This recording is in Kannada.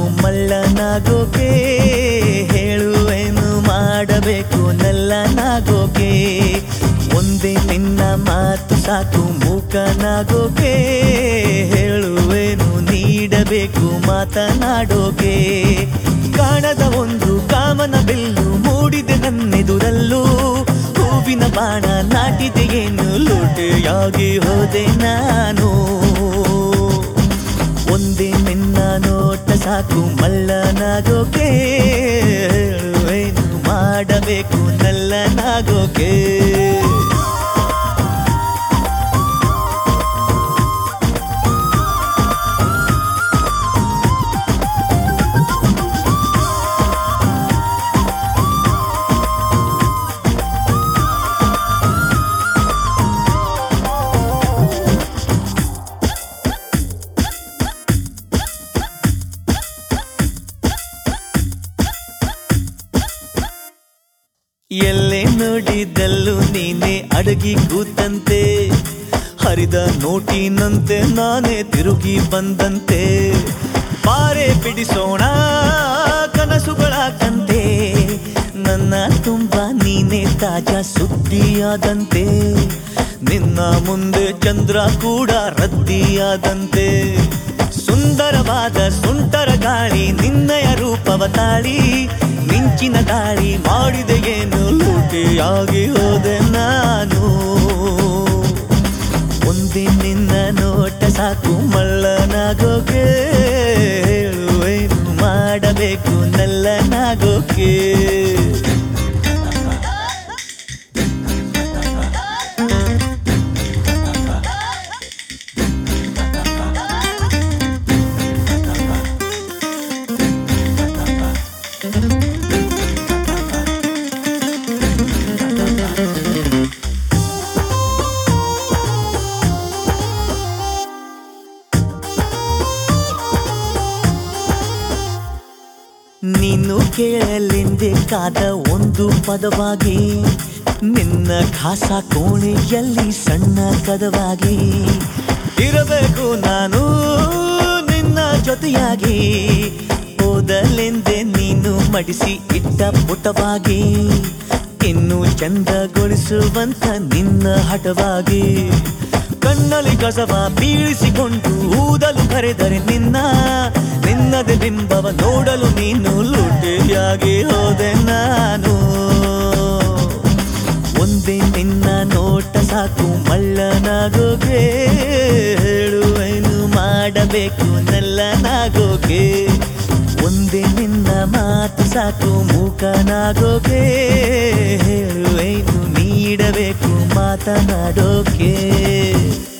ಮಳ್ಳನಾಗೋಕೆ ಹೇಳುವೇನು ಮಾಡಬೇಕು ನಲ್ಲನಾಗೋಕೆ ಒಂದೇ ನಿನ್ನ ಮಾತು ಸಾಕು ಮೂಕನಾಗೋಕೆ ಹೇಳುವೇನು ನೀಡಬೇಕು ಮಾತನಾಡೋಕೆ ಕಾಣದ ಒಂದು ಕಾಮನ ಬೆಲ್ಲು ಮೂಡಿದೆ ನನ್ನೆದುರಲ್ಲೂ ಹೂವಿನ ಬಾಣ ನಾಟಿದೆಯೇನು ಲೋಟೆಯಾಗಿ ಹೋದೆ ನಾನು ಒಂದೇ ನಿನ್ನ ನೋಟ ಸಾಕು ಮಲ್ಲನಾಗೋಕೆ ಹೇಳುವೇನು ಮಾಡಬೇಕು ನಲ್ಲನಾಗೋಕೆ ಎಲ್ಲೇ ನೋಡಿದಲ್ಲೂ ನೀನೆ ಅಡಗಿ ಕೂತಂತೆ ಹರಿದ ನೋಟಿನಂತೆ ನಾನೇ ತಿರುಗಿ ಬಂದಂತೆ ಪಾರೆ ಬಿಡಿಸೋಣ ಕನಸುಗಳ ಕಂತೆ ನನ್ನ ತುಂಬ ನೀನೆ ತಾಜಾ ಸುದ್ದಿಯಾದಂತೆ ನಿನ್ನ ಮುಂದೆ ಚಂದ್ರ ಕೂಡ ರದ್ದಿಯಾದಂತೆ ಸುಂದರವಾದ ಸುಂಟರ ಗಾಳಿ ನಿನ್ನಯ ರೂಪವ ತಾಳಿ ಮಿಂಚಿನ ದಾಳಿ ಮಾಡಿದೆ ಏನು ಲೂಟಿಯಾಗಿ ಹೋದೆ ನಾನು ಒಂದೇ ನಿನ್ನ ನೋಟ ಸಾಕು ಮಳ್ಳನಾಗೋಕೆ ಹೇಳುವೇನು ಮಾಡಬೇಕು ನಲ್ಲನಾಗೋಕೆ ನೀನು ಕೇಳಲೆಂದೇ ಕಾದ ಒಂದು ಪದವಾಗಿ ನಿನ್ನ ಖಾಸ ಕೋಣೆಯಲ್ಲಿ ಸಣ್ಣ ಕದವಾಗಿ ಇರಬೇಕು ನಾನು ನಿನ್ನ ಜೊತೆಯಾಗಿ ಓದಲೆಂದೇ ನೀನು ಮಡಿಸಿ ಇಟ್ಟ ಪುಟವಾಗಿ ಇನ್ನು ಚಂದಗೊಳಿಸುವಂತ ನಿನ್ನ ಹಠವಾಗಿ ಕಣ್ಣಲ್ಲಿ ಕಸವ ಬೀಳಿಸಿಕೊಂಡು ಊದಲು ಕರೆದರೆ ನಿನ್ನ ನಿನ್ನದೆ ಬಿಂಬವ ನೋಡಲು ನೀನು ಲೂಟಿಯಾಗಿ ಹೋದೆ ನಾನು ಒಂದೇ ನಿನ್ನ ನೋಟ ಸಾಕು ಮಳ್ಳನಾಗೋಕೆ ಹೇಳುವೇನು ಮಾಡಬೇಕು ನಲ್ಲನಾಗೋಕೆ ಒಂದೇ ನಿನ್ನ ಮಾತು ಸಾಕು ಮೂಕನಾಗೋಕೆ ಹೇಳುವೇನು ನೀಡಬೇಕು ಮಾತನಾಡೋಕೆ